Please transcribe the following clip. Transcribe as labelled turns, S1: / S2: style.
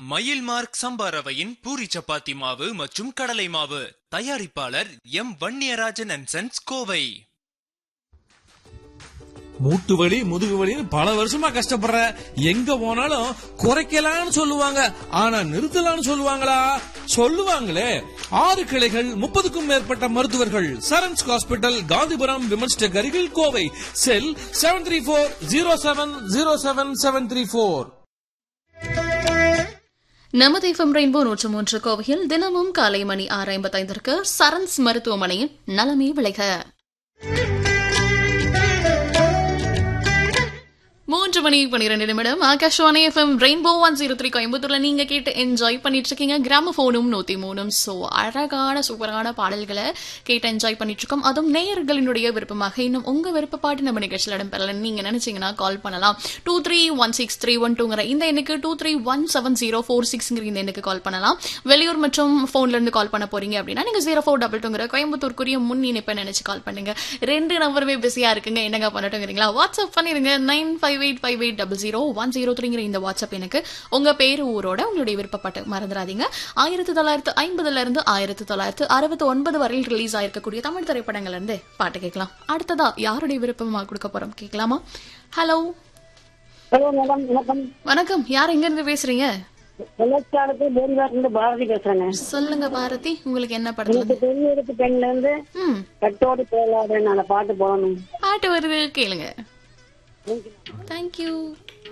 S1: மயில் மார்க் சம்பா ரவையின் பூரி சப்பாத்தி மாவு மற்றும் கடலை மாவு தயாரிப்பாளர் M Vanniyarajan and sons Kovai
S2: மூட்டு வலி முதுகு வலின்னு பல வருஷமா கஷ்டப்படுற எங்க போனாலும் குறைக்கலாம்னு சொல்லுவாங்க ஆனா நிறுத்தலாம்னு சொல்லுவாங்களா சொல்லுவாங்களே ஆறு கிளைகள் முப்பதுக்கும் மேற்பட்ட மருத்துவர்கள் Sarans hospital Gandhipuram women's tech அருகில் Kovai cell seven three four zero seven zero seven seven three four
S3: நமது எஃப்எம் ரெயின்போ நூற்று மூன்று கோவையில் தினமும் காலை மணி ஆறு ஐம்பத்தைந்திற்கு சரண்ஸ் மருத்துவமனையின் நலமே விளைக மூன்று மணி பன்னிரெண்டு நிமிடம் Akashvani FM rainbow one zero three கோயம்புத்தூர்ல நீங்க கேட்டு என்ஜாய் பண்ணிட்டு இருக்கீங்க கிராம போனும் நூத்தி மூணும் சோ அழகான சூப்பரான பாடல்களை கேட்டு என்ஜாய் பண்ணிட்டு இருக்கோம் அதுவும் நேயர்களினுடைய விருப்பமாக இன்னும் உங்க விருப்ப பாட்டு நம்ம நிகழ்ச்சியில் இடம்பெறல நீங்க நினைச்சீங்கன்னா கால் பண்ணலாம் two three one six three one டூங்கிற இந்த எண்ணுக்கு two three one seven zero four சிக்ஸ்ங்கிற இந்த எண்ணுக்கு கால் பண்ணலாம் வெளியூர் மற்றும் போன்ல இருந்து கால் பண்ண போறீங்க அப்படின்னா நீங்க ஜீரோ ஃபோர் டபுள் டூங்கிற கோயம்புத்தூருக்குரிய முன் இணைப்பை நினைச்சு கால் பண்ணுங்க ரெண்டு நம்பருமே பிஸியா இருக்குங்க என்னங்க பண்ணட்டுங்கிறீங்களா வாட்ஸ்அப் பண்ணிருங்க nine five eight five eight double zero one zero த்ரீங்கிற இந்த வாட்ஸ்அப் எனக்கு உங்க பேரு ஊரோட உங்களுடைய விருப்பப்பட்டு மறந்துடாதீங்க ஆயிரத்தி தொள்ளாயிரத்து ஐம்பதுல இருந்து ஆயிரத்தி தொள்ளாயிரத்து அறுபத்தி ஒன்பது வரையில் ரிலீஸ் ஆயிருக்கக்கூடிய தமிழ் திரைப்படங்கள்ல இருந்து பாட்டு கேட்கலாம் அடுத்ததா யாருடைய விருப்பமா கொடுக்க போறோம் கேட்கலாமா ஹலோ
S4: ஹலோ மேடம் வணக்கம்
S3: வணக்கம் யார் எங்க இருந்து பேசுறீங்க
S4: வெள்ளச்சாலத்து பேரிவாட்டிலிருந்து பாரதி பேசுறேங்க
S3: சொல்லுங்க பாரதி உங்களுக்கு என்ன படத்துல
S4: எனக்கு பெண் எடுத்து பெண்ல இருந்து
S3: ம்
S4: கட்டோடு போலாடுன்னு அந்த பாட்டு போகணும்
S3: பாட்டு வருது கேளுங்க தேங்க்யூ